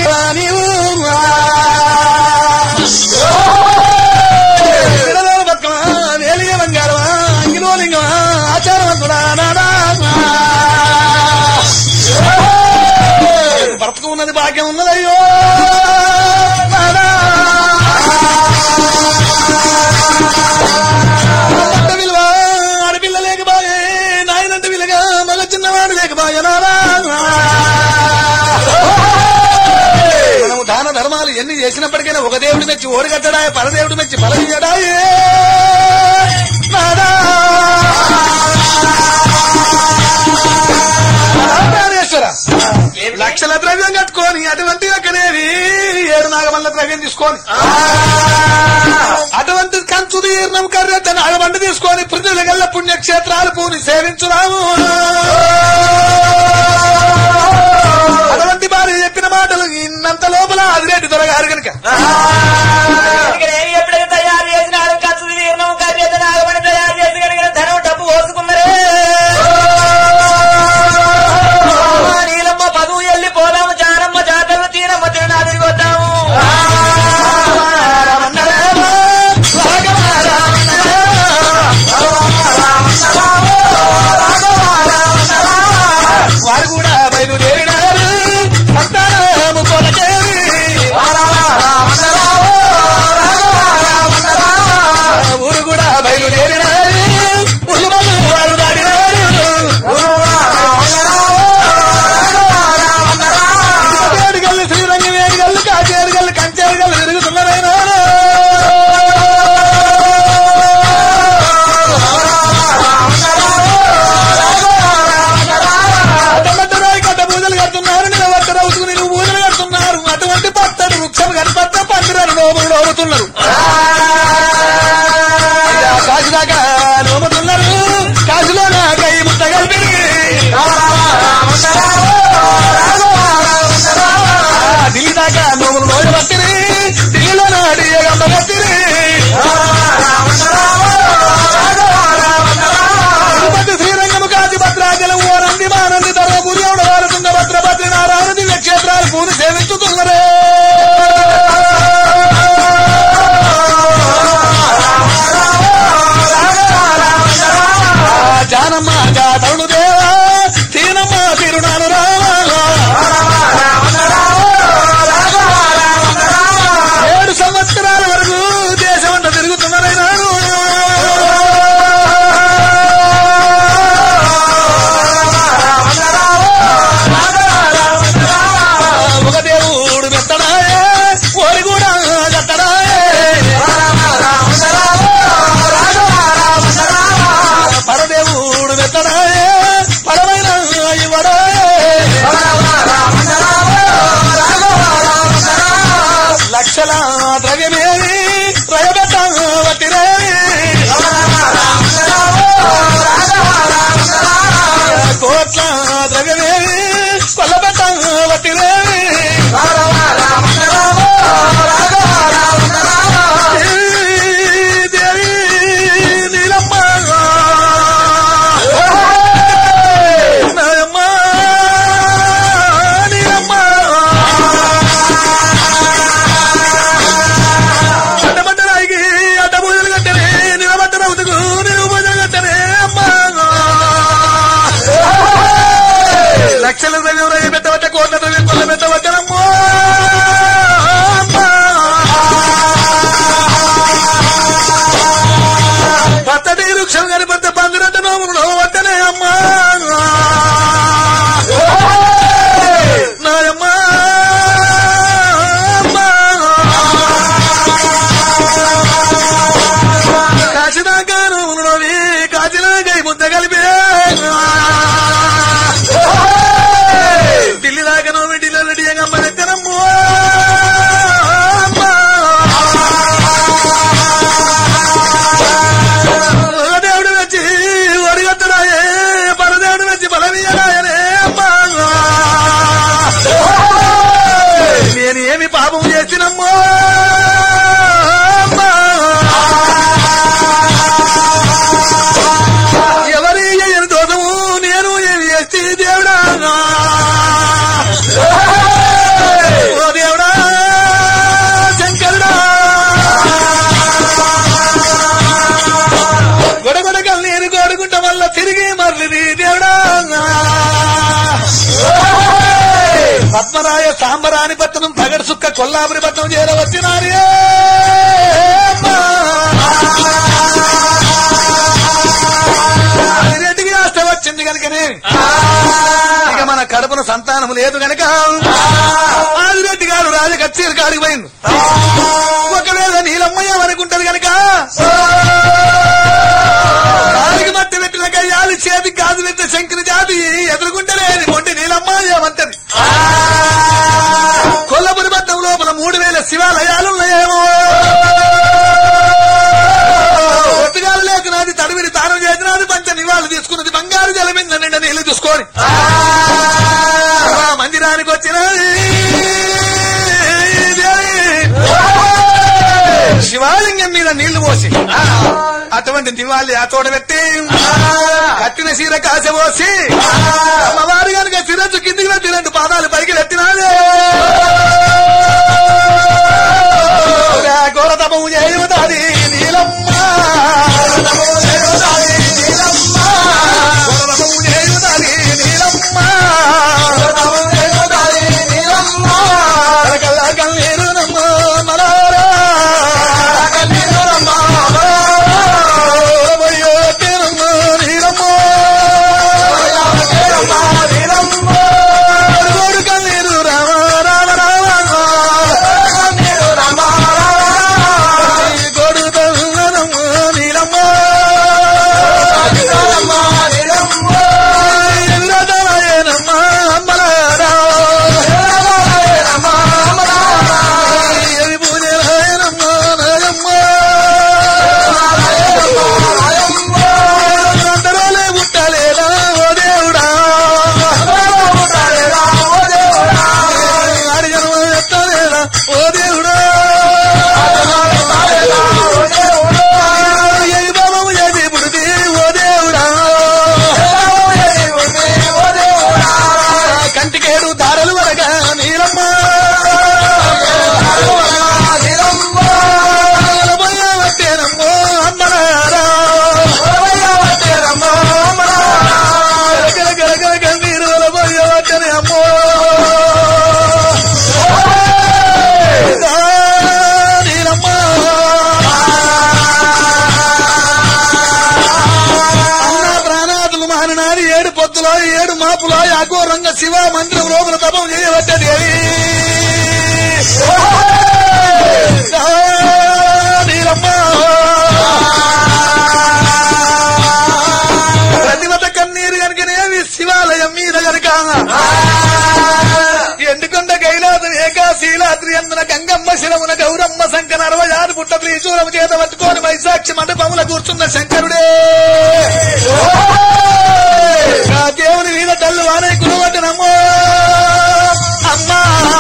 నీవు విడదల బతుకమా వేలిగ బంగారమా అంగిలోలింగమా ఆచారవంతుడా నాడా బ్రతుకు ఉన్నది భాగ్యం ఉన్నదయ్యో నాదా అమ్మంట విలువ ఆడపిల్ల లేక బాయే నాయనంట విలుగా మగ చిన్నవాడు లేక బాయ నాదా మనము దాన ధర్మాలు ఎన్ని చేసినప్పటికైనా ఒక దేవుడు మెచ్చి ఓడిగట్టడా పరదేవుడు మెచ్చి పరదియడాయే నాదా ప్రాణేశ్వర లక్షల ద్రవ్యం కట్టుకొని అటువంటి యొక్కనేవి ఏడు నాగమల్ల ద్రవ్యం తీసుకొని అటువంటి కంచు తీర్ణం కర్రెత్త నాగమండ తీసుకొని పృథ్వీల గల్ల పుణ్యక్షేత్రాలు పూని సేవించురాము అటువంటి భార్య చెప్పిన మాటలు ఇన్నంత లోపల అదిరేటి దొరగారు కనుక నేను ఎప్పుడైతే తయారు చేసినాడు ఖర్చు తీర్ణం కర్రెత్త నాగమణి తయారు చేసి కనుక ధనం డబ్బు పోసుకున్నరే అమ్మా, నీలమ్మ పదువు ఎల్లి పోదాము జానమ్మ జాతరలు తీరమ్మ తిరునాడు తిరిగి వద్దాము వారు కూడా బయలుదేరినారు సంతానము కొలచేరి ఊరు కూడా బయలుదేరినారు ఉల్లుమల్లు వారు దాడినారు వేడిగల్లు శ్రీరంగ వేడిగల్లు కాచేరుగల్లు కంచేరుగల్లు తిరుగుతున్నారైనా అడ్డమడ్డరాయి కట్ట పూజలు కడుతున్నారు నిలబట్ట రౌతుకు నేను పూజలు కడుతున్నారు అటువంటి పత్తడు వృక్షం కనపట్ట పందిరను నోములు నోముతున్నారు కాశీ దాకా నోముతున్నారు కాశీలో నా కై ముట్ట కలిపి ఢిల్లీ దాకా నోములు నోయ పట్టిరి ఢిల్లీలో నాడి గమ్మ కట్టిరి తిరుపతి శ్రీరంగము కాశీ భద్రాచలం ఓరంది మానంది ధర్మపురి వారు తుంగభద్ర భద్రి నారాయణ దివ్య క్షేత్రాలు పూని సేవించుతున్నరే జానమ్మ జాతరుడు దేవా తీనమ్మ తిరునాను రావా ఏడు సంవత్సరాల వరకు దేశమంతా తిరుగుతున్నారైనాను ఒక దేవుడు మెత్తడాయే ఓరి కూడా గట్టడాయే పరదేవుడు మెత్తడాయే పరమైన ఇవ్వడాయే లక్షల ద్రవ్యమేవి రయబెట్ట వట్టిరేవి కోట్ల ద్రవ్యమేవి కొల్లబెట్ట వట్టిరేవి దేవి నీలమ్మ నాయమ్మ నీలమ్మ అడ్డబడ్డరాయికి అడ్డ పూజలు కట్టనే నిలబడ్డ రౌతుకు నేను పూజలు కట్టనే అమ్మా లక్షల ద్రవ్యం రవి పెట్టబట్ట కోట్ల ద్రవ్యం కొల్ల పెట్టబట్టనమ్మో పచ్చటి వృక్షం కనిపెట్ట పందిరంట నోములు వద్దనే అమ్మా నాయమ్మా కాశీదాకా నోములున్నవి కాశీలో గై ముద్ద కలిపే పద్మరాయ సాంబరాని పట్టణం పగడు సుక్క కొల్లాపురి పట్టణం చేరవచ్చినారే రెడ్డికి ఆస్త వచ్చింది కనుకనే ఇక మన కడపన సంతానం లేదు గనక ఆదిరెడ్డి గారు రాజ కచ్చేరి కాడికి పోయింది ఒకవేళ నీలమ్మయ్య అనుకుంటది గనక కాలికి మట్టి పెట్టిన కయ్యాలి చేతి గాజు పెట్టిన శంకరి జాతి ఎదుర్కొంటలేని మొండి నీలమ్మయ్య అంటది కొల్లపురి పట్టణం లోపల మూడు వేల శివాలయాలున్నాయేమో ఒట్టుగాలు లేకున్నది తడివిని తానం చేసినది పంచ నివాళులు తీసుకున్నది బంగారు జలమింద నిండా నీళ్లు చూసుకొని ఆ మందిరానికి వచ్చినది శివాలింగం మీద నీళ్లు పోసి అటువంటి దివాళి ఆ తోట పెట్టి కట్టిన సీర కాస పోసి అమ్మవారు కనుక శిరస్సు కిందికి పెట్టి రెండు పాదాలు పైకి పెట్టినాదే ఘోర తపము చేయుతాది నీలమ్మ ఘోర తపము చేయుతాది నీలమ్మ కలకల కన్నీరు నమ్మ మలారా పోయో తిరుమ్మ నీలమ్మ గోడు కన్నీరు రామ రామ రామ గోడు తల్లనమ్మ నీలమ్మ ఎల్లదలయనమ్మ అమ్మలారా ఎవి పూజలాయనమ్మ నాయమ్మ అందరోలే పుట్టలేదా ఓ దేవుడా ఆడి జన్మ ఎత్తలేదా ఓ దేవుడా ఎవి బాబు ఏది పుడితే ఓ దేవుడా కంటికేడు దారలు వరగా నీలమ్మ బొయ్యవట్టేనమ్మో అమ్మలారా గల గల గల గంభీరు బొయ్యవట్టని అమ్మో నీలమ్మ అన్న ప్రాణాతులు మానినారి ఏడు పొత్తులో ఏడు మాపులో అఘోరంగ శివ మందిరం లోపల తపం చేయబట్టది నీలమ్మ ప్రతిమత కన్నీరు కనుకనేవి శివాలయం మీద కనుక ఎందుకొండ కైలాసం ఏకాశీలాద్రి అందున గంగమ్మ శిరమున గౌరమ్మ శంకర అరవై ఆరు పుట్ట త్రిశూలము చేత పట్టుకొని వైశాక్షి మండపముల కూర్చున్న శంకరుడే ఆ దేవుని మీద తల్లు వానే కురువట్టనమ్మో అమ్మా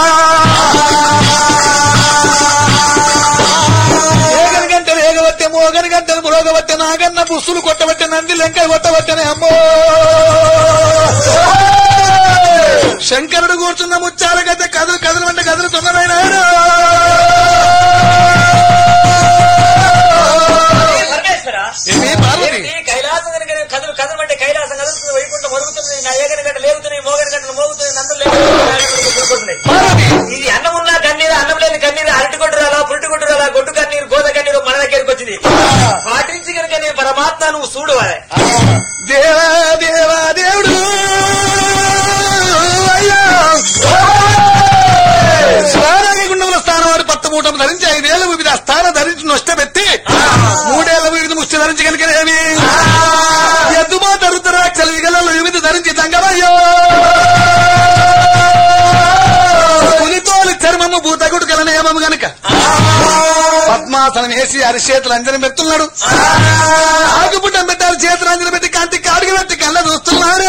ఏగని గంటలు ఏగబట్టే మోగని గంటలు మురోగబట్టే నాగన్న బుస్సులు కొట్టబట్టే నంది లెంక కొట్టబట్టనే అమ్మో శంకరుడు కూర్చున్న ముచ్చాల గద్దె కదులు కదులు అంటే కదులుతున్నదైనా పరమేశ్వర ఏమి పార్వతి ఏంటి కైలాసం కనుక నేను కదులు కదలమంటే కైలాసం కదులుతుంది వైకుంఠం మరుగుతుంది నా ఏగని గంట లేవుతున్నాయి మోగని గంటలు మోగుతుంది నందులు లేవుతున్నాయి పార్వతి ఇది అన్నం ఉన్నా కన్నీరు అన్నం లేని కన్నీరు అరటి కొట్టు రాలా పురిటి కొట్టు రాలా గొడ్డు కన్నీరు గోద కన్నీరు మన దగ్గరికి వచ్చింది పాటించి కనుక నేను పరమాత్మ నువ్వు చూడు అదే దేవా దేవా దేవుడు అయ్యా స్నానానికి గుండముల స్థానం వాడు పత్తమూటం ధరించి ఐదేళ్ల వివిధ స్థానం ధరించి నొష్టపెట్టి మూడేళ్ల వివిధ ముష్టి ధరించి కనుకనేమి ఎద్దుమా తరుతరాక్షలు విగలలో వివిధ ధరించి తంగమయ్యో పులితోలి చర్మము భూతగుడు కల నియమము గనుక పద్మాసనం వేసి అరిచేతులు అంజనం పెడుతున్నాడు ఆకుపుట్టం పెట్టారు చేతులు అంజనం పెట్టి కంటి కాడికి పెట్టి కళ్ళ చూస్తున్నాడు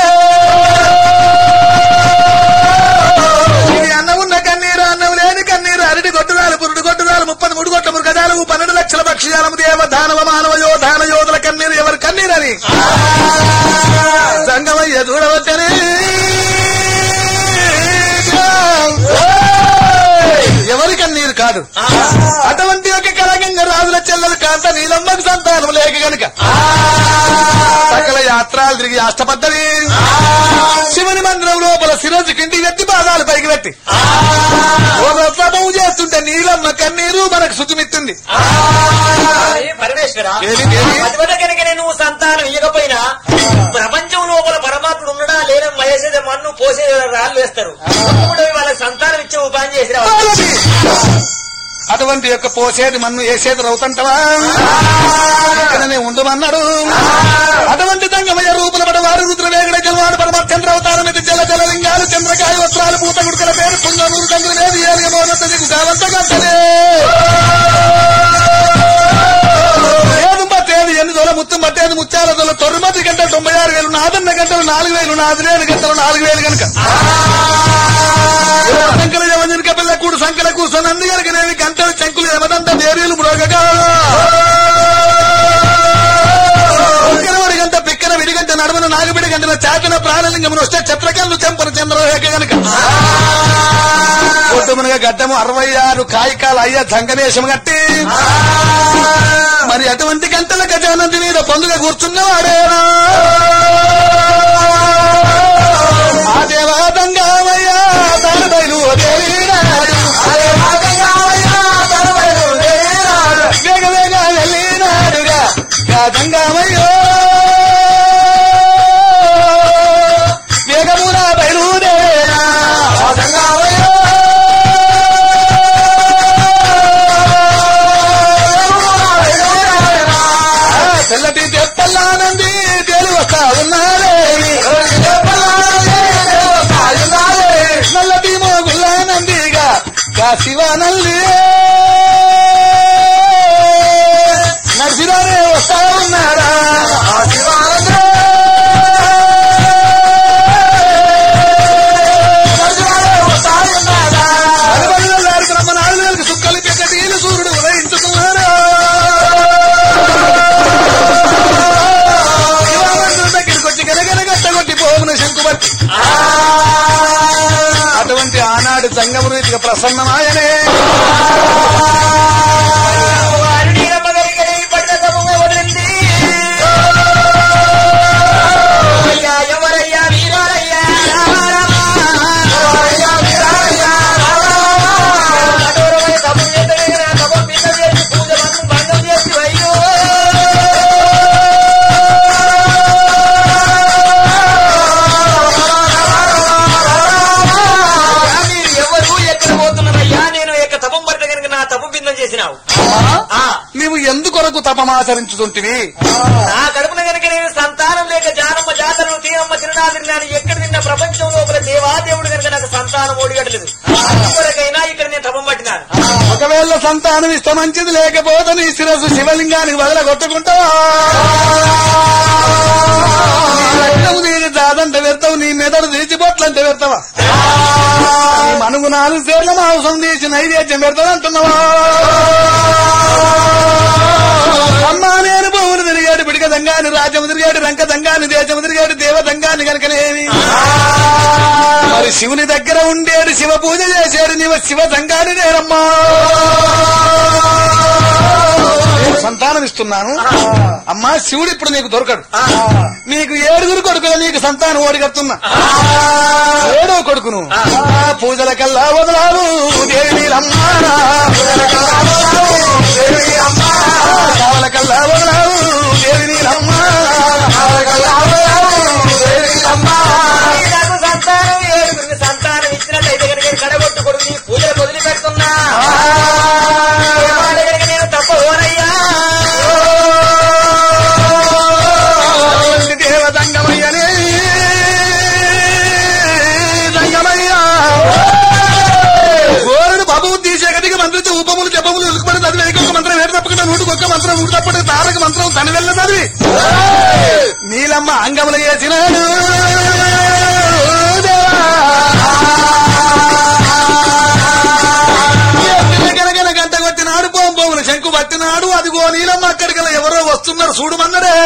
ఇది అన్నం ఉన్న కన్నీరు అన్నం లేని కన్నీరు అరటి కొట్టుదాలు పురుడు కొట్టుదాలు ముప్పది మూడు కొట్ల మృగజాలు పన్నెండు లక్షల పక్షిజాలము దేవ దానవ మానవ యోధాన యోధుల కన్నీరు ఎవరు కన్నీరని సంగమయ్య చూడవచ్చని ఎవరి కన్నీరు కాదు అటువంటి ఒక కలగంగ రాజుల చెల్లెలు కాంత నీలమ్మకు సంతానం లేక గనుక సకల యాత్రలు తిరిగి అష్టపద్ధతి శివుని మందిరం లోపల శిరోజు కింది ఎత్తి పాదాలు పైకి పెట్టి బట్టి ఓ రసమవు చేస్తుంటే నీలమ్మ కన్నీరు మనకు శుచిమిత్తుంది అరే పరమేశ్వర ఏది, ఏది? అటువంటి కనుక నువ్వు సంతానం ఇవ్వకపోయినా ప్రపంచం లోపల పరమాత్ముడు ఉండడా లేని మహేసేద మన్ను పోసే రాళ్ళు వేస్తారు అప్పుడు వాళ్ళకి సంతానం ఇచ్చే ఉపాయం చేసి రావాలి. అటువంటి యొక్క పోసేది మన్ను వేసేది రవుతంటవా ఇక్కడనే ఉండమన్నాడు అటువంటి దంగమయ్య రూపుల పడ వారు రుద్ర వేగడ జలవాడు పరమ చంద్ర అవతారం ఇది జల జల లింగాలు చంద్రకాయ వస్త్రాలు పూత గుడుకల పేరు పుంగనూరు తండ్రి వేది ఏలియ మోనత దిగు కావంత గంటలే ఏదు పట్టేది ఎన్ని దొల ముత్తు పట్టేది ముత్యాల దొల తొమ్మిది గంటలు తొంభై ఆరు వేలు నాదన్న గంటలు నాలుగు వేలు నాదిరేడు గంటలు నాలుగు వేలు కనుక సంకల యమజనక పిల్ల కూడు సంకల కూర్చొని అంది కనుక నేను గంటలు చెంకులు యమదంత దేరీలు మ్రోగగా ఒక్కరవడి గంట పిక్కన విడిగంట నడుమన నాగబిడి గంటల చాతన ప్రాణలింగమును వస్తే చిత్రకల్లు చెంపన చంద్రరేఖ గనక కుటుంబనగా గడ్డము అరవై ఆరు కాయికాలు అయ్యా సంగనేశం కట్టి మరి అటువంటి గంటల గజానంది మీద పొందుగా కూర్చున్నవాడేనా ఆ దేవాదంగామయ్యా తన బయలు వదిలినాడు. వేగ వేగ వెళ్ళినాడుగా గాదంగామయ్యో వేగమున బయలుదేరా గాదంగామయ్యో తెల్లటి తెప్పల్లానంది తేలి వస్తా ఉన్నారే నల్లటి మోగుల్లానందిగా కాశివానంది నడిచిరానే వస్తా ఉన్నారా అనుబంధాలు బ్రహ్మ నాలుగు వేలకు సుక్కలు పెద్దటీలు సూర్యుడు ఉదయించుకున్నారా శివానందుని దగ్గరికి వచ్చి గనగన గట్టగొట్టి పోగున శంకుబట్టి అటువంటి ఆనాడు సంగము రీతిగా ప్రసన్నమాయనే వారు నీలమ్మ గారికి ఈ పడిన తప్పుగా వదిలింది. అయ్యా, ఎవరయ్యా వీరారయ్యా కఠోరమైన తప్పు చేతనే నా తప్పు పిల్ల చేసి పూజ మందు భంగం చేసి అయ్యో అయ్యా, మీరు ఎవరు ఎక్కడ పోతున్నారయ్యా నేను యొక్క తపం పడితే కనుక నా తప్పు భిన్నం చేసినావు ఆ నీవు ఎందుకొరకు తపమాచరించుతుంటివి నా కడుపున గనుక నేను సంతానం లేక జానమ్మ జాతరలు తీరమ్మ తిరునాదిరి నేను ఎక్కడ నిన్న ప్రపంచం లోపల దేవాదేవుడు కనుక నాకు సంతానం ఓడిగట్టలేదు కొరకైనా ఇక్కడ నేను తపం పట్టినాను ఒకవేళ సంతానం ఇష్ట మంచిది లేకపోతే నీ శిరస్సు శివలింగానికి వదల కొట్టుకుంటావా నీ రక్తము నీకు దాదంటే పెడతావు నీ మెదడు తీర్చిపోట్లంటే పెడతావా నీ మనుగు నాలుగు సేర్ల మాంసం తీసి నైవేద్యం పెడతావు అంటున్నావా అమ్మా నేను భూములు తిరిగాడు పిడిక దంగాని రాజ్యము తిరిగాడు రంక దంగాని దేశము తిరిగాడు దేవ దంగాని కనుకనేమి మరి శివుని దగ్గర ఉండేడు శివ పూజ చేశాడు నీవు శివ దంగాని నేనమ్మా నేను సంతానం ఇస్తున్నాను అమ్మా శివుడు ఇప్పుడు నీకు దొరకడు నీకు ఏడుగురు కొడుకులు నీకు సంతానం ఓడిగడుతున్నా ఏడో కొడుకును ఆ పూజల కల్లా వదలాలు దేవి నీలమ్మా కావల కల్లా వదలాలు దేవి నీలమ్మా నాకు సంతానం ఏడుగురికి సంతానం ఇచ్చినట్లయితే కనుక నేను కడగొట్టు కొడుకు నీ పూజలు వదిలి పెడుతున్నా ఏమాడ కనుక నేను తప్ప ఓనయ్యా అటువంటి దేవ దంగమయ్యనే దంగమయ్యా గోరుడు బాబు తీసే గడికి మంత్రితో ఉపములు జపములు ఉలుకుపడి చదివి ఒక మంత్రం ఏడు తప్పకుండా నూటికి ఒక్క మంత్రం నూటి తప్పటి తారక మంత్రం తన వెళ్ళ చదివి నీలమ్మ అంగములు చేసినాడు గనగన గంట కొట్టినాడు పోంపోములు శంకు పట్టినాడు అదిగో నీలమ్మ అక్కడికి ఎవరో వస్తున్నారు చూడమన్నడే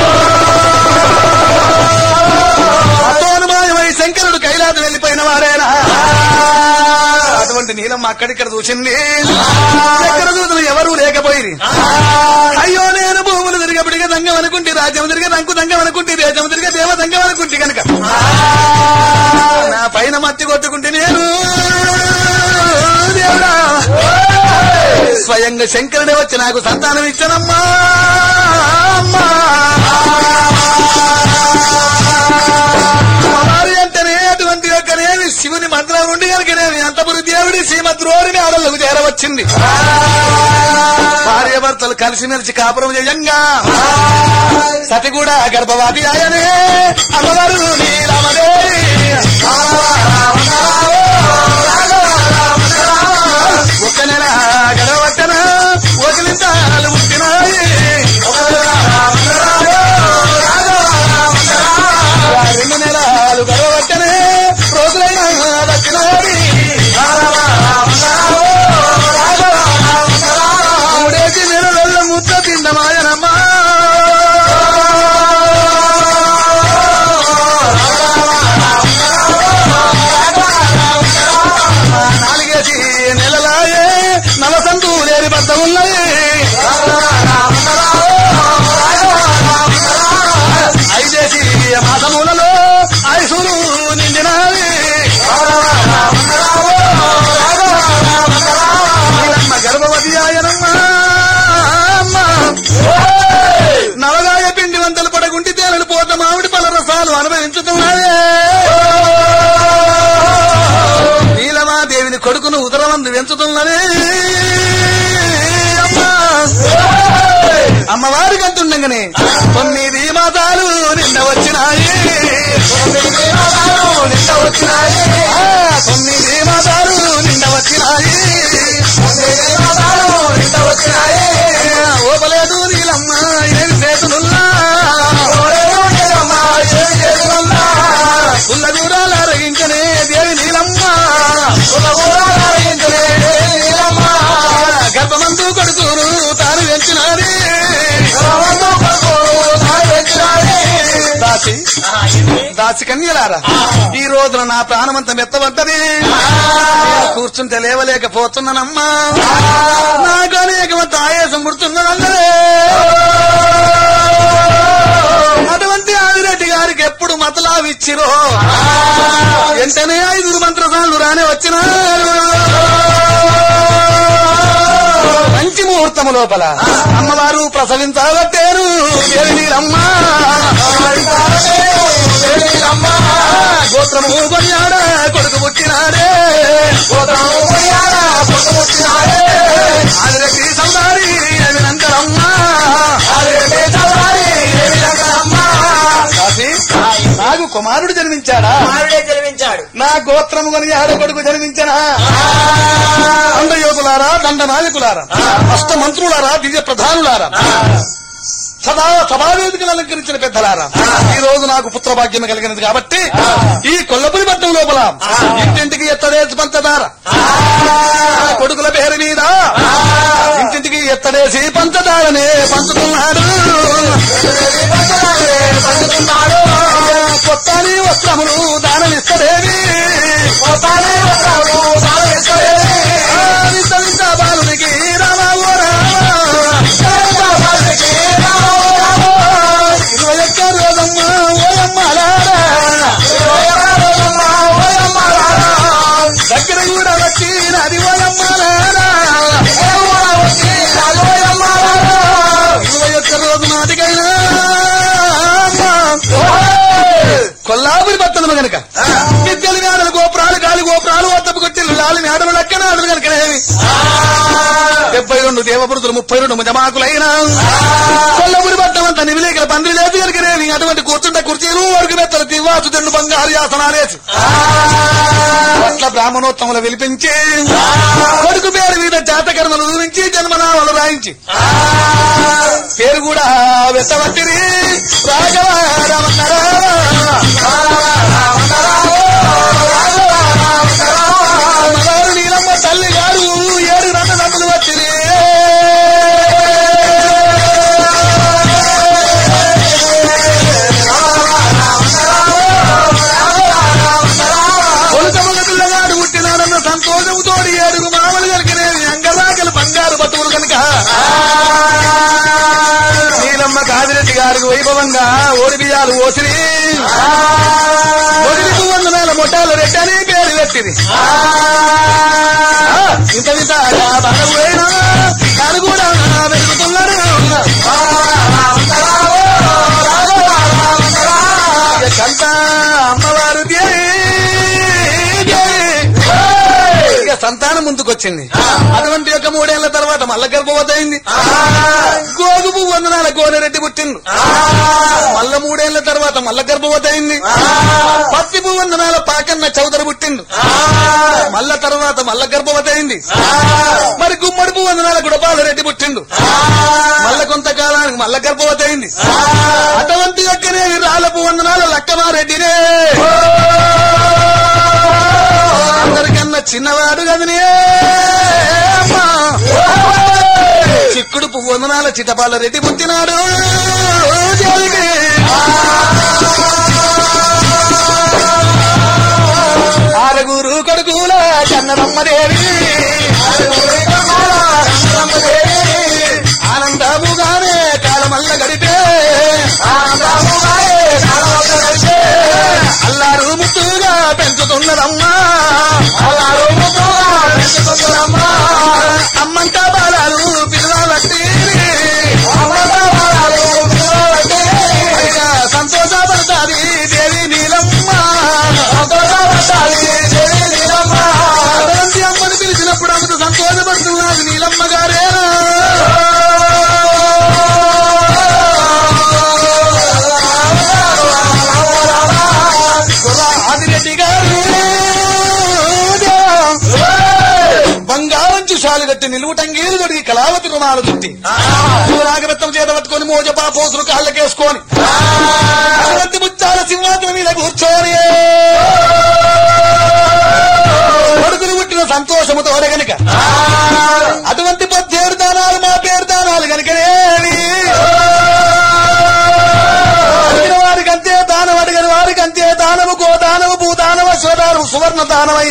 అతోనుమాయమై శంకరుడు కైలాసం వెళ్ళిపోయిన వారేనా అటువంటి నీలమ్మ అక్కడిక్కడ చూసింది ఎక్కడ చూసిన ఎవరూ లేకపోయి అయ్యో నేను భూములు తిరిగబడిగా దంగం అనుకుంటే రాజ్యం తిరిగి రంకు దంగం అనుకుంటే దేశం తిరిగి దేవ దంగం అనుకుంటే కనుక నా పైన మత్తి కొట్టుకుంటే నేను స్వయంగా శంకరుడే వచ్చి నాకు సంతానం ఇచ్చనమ్మా అమ్మా. అమ్మవారి అంటేనే అటువంటి యొక్కనేమి శివుని మంత్రం నుండి కనుకనేమి అంతపురి దేవుడి శ్రీమద్రోడిని ఆడలకు చేరవచ్చింది భార్య భర్తలు కలిసిమెలిసి కాపురం చేయంగా సతి కూడా గర్భవతి ఆయనే అమ్మవారు నీలమదేవి ఒక నెల గడవట్టన ఒకలింతాలు పుట్టినాయి రెండు నెలలు గడవట్టనే రోజులైన దక్కినాయి మూడేసి నెలల ముద్ద తిన్నమాయనమ్మా నాలుగేసి నెలలాయే నలసంతు లేని బద్ద ఉన్నాయి ఐదేసి మాసములలో ఐసులు నిండినాయి నీలమ్మ గర్భవతి ఆయనమ్మా నవగాయ పిండి వంతలు పడగుంటి తేనెలు పోత మామిడి పల రసాలు అనుభవించుతున్నాయే నీలమాదేవిని కొడుకును ఉదరమందు పెంచుతున్నదే అమ్మా అమ్మవారికి అంటుండగానే తొమ్మిది మాతాలు నిన్న వచ్చినాయి నిన్న వచ్చినాయి తొమ్మిది మాతాలు నిన్న వచ్చినాయి నిన్న వచ్చినాయి ఓపలేదు నీలమ్మ ఏమి చేతునుల్లా పుల్ల దూరాలు అరగించనే దేవి నీలమ్మ గర్భమందు కొడుకును తాను పెంచినాది దాసి దాసి కన్యలారా ఈ రోజున నా ప్రాణమంతా మెత్తబడ్డది నేను కూర్చుంటే లేవలేకపోతున్నానమ్మా నాకు అనేకమంత ఆయాసం పుడుతున్నదన్నదే అటువంటి ఆదిరెడ్డి గారికి ఎప్పుడు మతలావిచ్చిరో వెంటనే ఐదుగురు మంత్రసాలు రానే వచ్చినారు మంచి ముహూర్తము లోపల అమ్మవారు ప్రసవించబట్టారు నీరమ్మా గోత్రము కొనియాడ కొడుకు పుట్టినాడే ఆదిరెడ్డి సౌదారి అభినందరమ్మా కాశీ, నాకు కుమారుడు జన్మించాడా మారుడే జన్మించాడు నా గోత్రము కొని ఆడ కొడుకు జన్మించనా దండయోగులారా దండ నాయకులారా అష్ట మంత్రులారా దివ్య ప్రధానులారా సదా సభావేదికలు అలంకరించిన పెద్దలారా ఈ రోజు నాకు పుత్ర భాగ్యం కలిగినది కాబట్టి ఈ కొల్లపురి పట్టణం లోపల ఇంటింటికి ఎత్తడేసి పంచదార ఆ కొడుకుల పేరు మీద ఇంటింటికి ఎత్తడేసి పంచదారనే పంచుతున్నాడు కొత్తని వస్త్రములు దానమిస్తడేవి ఆ వింత వింత బాలునికి రామా ఓ రామా ఇరవై ఒక్క రోజమ్మ ఓయమ్మలారా దగ్గర కూడా వచ్చి నది ఓయమ్మలారా ఇరవై ఒక్క రోజు నాటికైనా కొల్లాపురి పట్టణము గనక విద్యలు మేడలు గోపురాలు గాలి గోపురాలు వద్దపు కొట్టిల్లు లాలి మేడలు లెక్కన ఆడలు కనుకనేవి డెబ్బై రెండు దేవపురుతులు ముప్పై రెండు ముజమాకులైన కొల్లపురి పట్టణం అంతా నివిలేకల పందిరి లేదు కనుకనేవి అటువంటి కూర్చుంటే కుర్చీలు వరకు మెత్తలు తివ్వాసు దండు బంగారు యాసనాలేసి అట్ల బ్రాహ్మణోత్తములు విలిపించి కొడుకు పేరు మీద జాతకర్మలు ఊరించి జన్మనామాలు రాయించి పేరు కూడా వెత్తవట్టిరి రాఘవ రమణరా అమ్మగారు నీలమ్మ తల్లి గారు ఏడు రెండు నందులు వచ్చిరి కొలుతమగ పిల్లగాడు పుట్టినాడన్న సంతోషముతోడి ఏడుగు మామలు కలిగినేవి అంగరాకలు బంగారు బతువులు కనుక నీలమ్మ కాదిరెడ్డి గారికి వైభవంగా ఓడి బియ్యాలు ఓసిరి ఒడికి వందనాల మొట్టాలు రెడ్డని పేరు పెట్టింది ఆ ఇంత విధాగా బలవైన తాను కూడా వెతుకుతున్నాడు ఇక కంట అమ్మవారు దేవి, దేవి. ఇక సంతానం ముందుకొచ్చింది అటువంటి యొక్క మూడేళ్ల తర్వాత మల్ల గర్భవతి అయింది గోగు పువ్వు వందనాల గోనెరెడ్డి పుట్టిండు మల్ల మూడేళ్ల తర్వాత మల్ల గర్భవతి అయింది పత్తి పువ్వు వందనాల పాకన్న చౌదరి పుట్టిండు మల్ల తర్వాత మల్ల గర్భవతి అయింది మరి గుమ్మడి పువ్వు వందనాల గుడపాలరెడ్డి పుట్టిండు మల్ల కొంతకాలానికి మల్ల గర్భవతి అయింది అటువంటి యొక్కనే రాళ్ళపు వందనాల లక్కమారెడ్డినే అందరికన్నా చిన్నవాడు కదనే అమ్మా. చిక్కుడు పువ్వు వందనాల చిటపాల రెడ్డి పుట్టినాడు దేవికి. ఆరుగురు కొడుకుల చన్నదమ్మదేవి ఆనందముగానే కాలమల్ల గడిపే అల్లారు ముద్దుగా పెంచుతున్నదమ్మా అల్లారు ముద్దుగా పెంచుతున్నదమ్మా అమ్మంతా బాలాలు పిల్లలట్టి సంతోషపడతాది దేవి నీలమ్మ సంతోషపడతాది దేవి నీలమ్మ అటువంటి అమ్మని పిలిచినప్పుడు ఆమెకు సంతోషపడుతున్నది నీలమ్మ గారేనా ఆదిరెడ్డి గారు బంగారం చుషాలు కట్టి నిలువుటంగీలు దొరికి కళావతి రుణాలు చుట్టి రాగబెత్తం చేత పట్టుకొని మోజపా పోసులు కాళ్ళకేసుకొని అటువంటి ముచ్చాల సింహాసనం మీద కూర్చొని కొడుకులు పుట్టిన సంతోషముతో గనుక అటువంటి పద్దెడు దానాలు మా పేరు దానాలు కనుకనేవి అడిగిన వారికి అంతే దానం అడిగిన వారికి అంతే దానము గోదానము భూదానము స్వదానము సువర్ణ దానమైన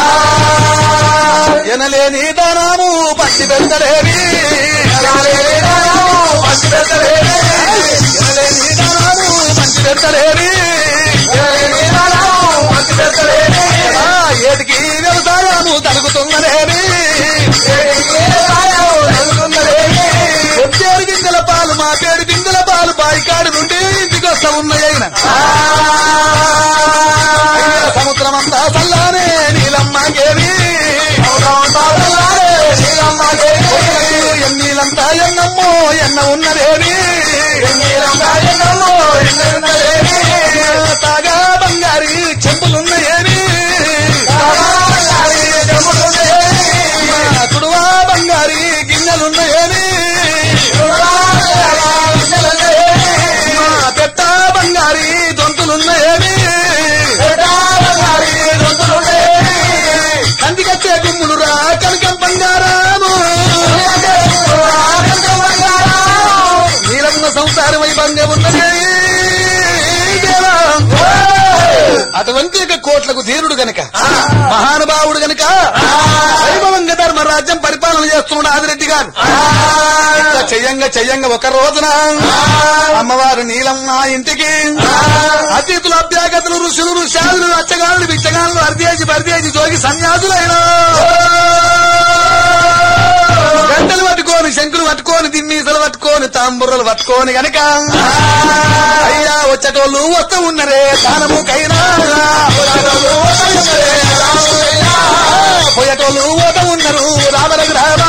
ఎనలేని దానము పట్టి పెద్దలేవి ఎనలేని దానము పట్టి పెద్దలేవి ఎనలేని దానము పట్టి పెద్దలేవి ఎనలేని దానము పట్టి పెద్దలేవి ఆ, ఏటికి వ్యవసాయము తరుగుతున్నదేవి వచ్చేడు గింజల పాలు మా పేడు గింజల పాలు బాయికాడు నుండి ఇంటికి వస్తా ఉన్నాయన సముద్రం అంతా చల్లానే నీలమ్మ గేవి ఎన్నీలంతా ఎన్నమ్మో ఎన్న ఉన్నదేవి తాగా బంగారి చెంపులున్నాయేవి కుడువా బంగారి గిన్నెలున్నాయేవి మా పెట్ట బంగారి దొంతులున్నాయేవి కందికచ్చే గుమ్ములు రా కనకం బంగారాము నీలమ్మ సంసారం వైభంగా ఉన్నది అటువంటి యొక్క కోట్లకు ధీరుడు గనక మహానుభావుడు గనక వైభవంగా ధర్మరాజ్యం పరిపాలన చేస్తున్నాడు ఆదిరెడ్డి గారు ఇట్లా చెయ్యంగా చెయ్యంగా ఒక రోజున అమ్మవారు నీలమ్మ ఇంటికి అతిథులు అభ్యాగతులు ఋషులు ఋషాదులు అచ్చగాళ్ళు బిచ్చగాళ్ళు అర్దేజి బర్దేజి జోగి సన్యాసులైన గంటలు పట్టుకొని శంకులు పట్టుకొని దిమ్మీసలు పట్టుకొని తాంబుర్రలు పట్టుకొని గనక అయ్యా వచ్చేటోళ్ళు వస్తూ ఉన్నరే దానముకైనా పోయేటోళ్ళు పోత ఉన్నారు రామరఘు రామా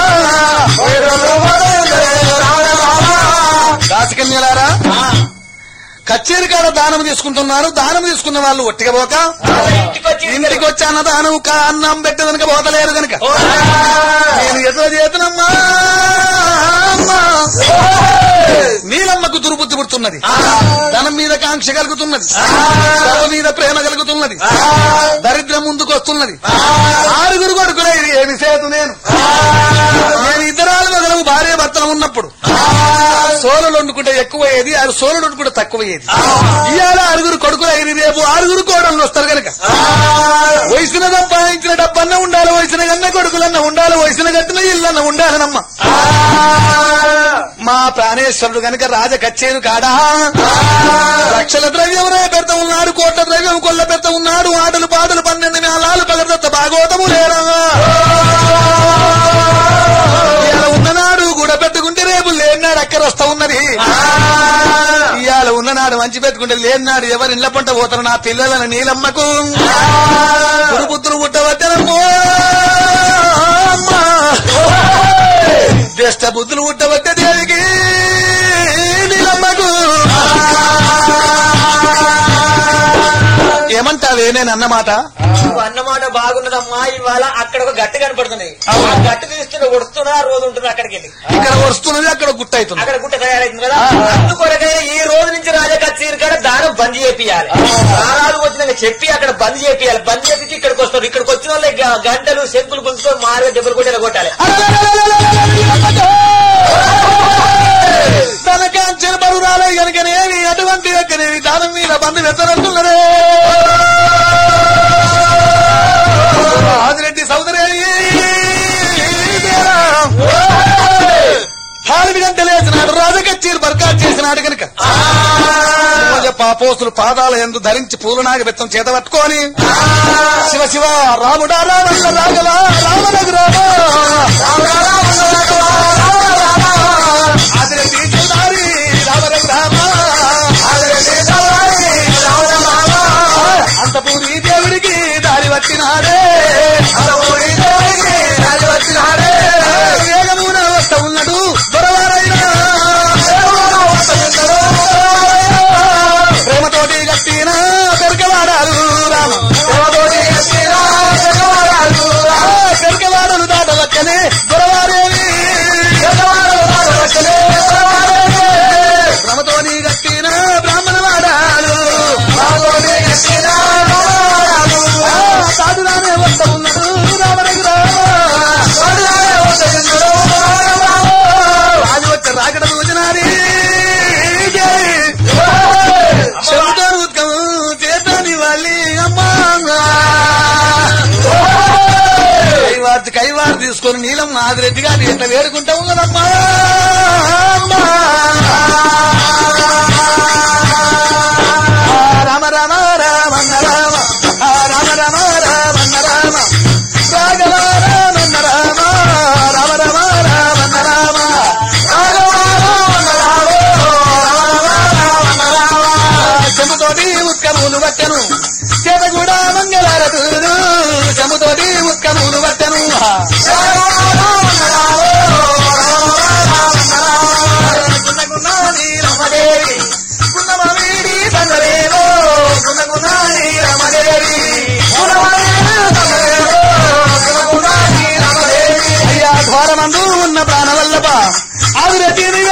దాసికన్యలారా కచ్చేరి కాడ దానం తీసుకుంటున్నారు దానం తీసుకున్న వాళ్ళు ఒట్టిగా పోక ఇంటికి వచ్చి అన్నదానం కా అన్నం పెట్టదనక పోతలేరు గనక నేను ఎదురు చేతునమ్మా అమ్మా. నీలమ్మకు దుర్బుద్ధి పుడుతున్నది ధనం మీద కాంక్ష కలుగుతున్నది సర్వ మీద ప్రేమ కలుగుతున్నది దరిద్రం ముందుకు వస్తున్నది ఆరుగురు కొడుకులే ఏమి సేతు నేను నేను ఇద్దరాలు మొదలవు భార్య భర్తలు ఉన్నప్పుడు సోలలు వండుకుంటే ఎక్కువ అయ్యేది ఆరు సోలలు వండుకుంటే తక్కువ అయ్యేది ఇవాళ ఆరుగురు కొడుకులు అయ్యి రేపు ఆరుగురు కోడళ్ళు వస్తారు కనుక వయసున సంపాదించిన డబ్బన్న ఉండాలి వయసున గన్న కొడుకులన్న ఉండాలి వయసున కట్టిన ఇల్లన్న ఉండాలనమ్మ మా ప్రాణేశ్వరుడు గనక రాజ కచ్చేరు కాడా లక్షల ద్రవ్యం పెడత ఉన్నాడు కోట్ల ద్రవ్యం కొల్ల పెడత ఉన్నాడు ఆటలు పాటలు పన్నెండు మేళాలు పగడత భాగవతము లేరా చక్కెర వస్తా ఉన్నది ఇవాళ ఉన్ననాడు మంచి పెట్టుకుంటే లేనినాడు ఎవరి ఇళ్ల పంట పోతారు నా పిల్లలను నీలమ్మకు గురుపుత్రులు పుట్టవద్దనమ్మో అమ్మా జ్యేష్ఠ బుద్ధులు పుట్టవద్ద దేవికి నీలమ్మకు ఏమంటావే నేను అన్నమాట నువ్వు అన్నమాట బాగున్నదమ్మా ఇవాళ అక్కడ ఒక గట్టు కనపడుతుంది అవును. ఆ గట్టు తీస్తున్న వస్తున్నా రోజు ఉంటుంది అక్కడికి వెళ్ళి ఇక్కడ వస్తున్నది అక్కడ గుట్ట అవుతుంది అక్కడ గుట్ట తయారైంది కదా ఆ. అందుకొరకైనా ఈ రోజు నుంచి రాజా కచ్చేరి కాడ దానం బంద్ చేపియాలి దానాలు వచ్చినాక చెప్పి అక్కడ బంద్ చేపియాలి బంద్ చేపించి ఇక్కడికి వస్తారు ఇక్కడికి వచ్చిన వాళ్ళే గ- గంటలు శంకులు గుంజుకొని మారుగా దెబ్బలు కొట్టేలా కొట్టాలి తనకాంచెల బరురాలే కనుకనేవి అటువంటి యొక్కనేవి దానం మీద బంధు వెత్తనంటున్నదే ఆదిరెడ్డి సౌదరి హాలిమి గంటలేసినాడు రాజకచ్చీరు బర్కాట్ చేసినాడు కనుక పాపోసులు పాదాల ఎందు ధరించి పూలనాగ బెత్తం చేత పట్టుకొని శివ శివ రాముడా రామన్న రాఘవ రామనగు రామ ఆదిరెడ్డి చౌదారి రామనగు రామ అంతపూరి దేవుడికి దారి వచ్చినాడే వేగమున వస్త ఉన్నాడు దొరవారైనా ప్రేమతోటి గట్టిన పెరకవాడాలు రామ పెరకవాడలు దాటవచ్చనే దొరవారేవి ప్రేమతోని గట్టిన బ్రాహ్మణ వాడాలు సాధురానే వస్త ఉన్నాడు రామనగు రాజు వచ్చే రాకడ రోజునారి శంకర్ ఉద్గము చేతని వాళ్ళి అమ్మా కైవార్తి కైవారు తీసుకొని నీలం ఆదిరెడ్డి గారు ఎట్లా వేడుకుంటా ఉన్నదమ్మా అమ్మా. ఆ రామ రామ రామన్న రామ ఆ రామ రామ రామన్న రామ రాఘవ రామన్న రామ రామ రామ రామన్న రామ రాఘవ రామన్న రామ చెముతోటి ఉత్కములు వచ్చను చేత కూడా మంగళారతులు చెముతోటి ఉత్కములు వచ్చను అయ్యా ద్వారమందు ఉన్న ప్రాణవల్లభ ఆదిరెడ్డి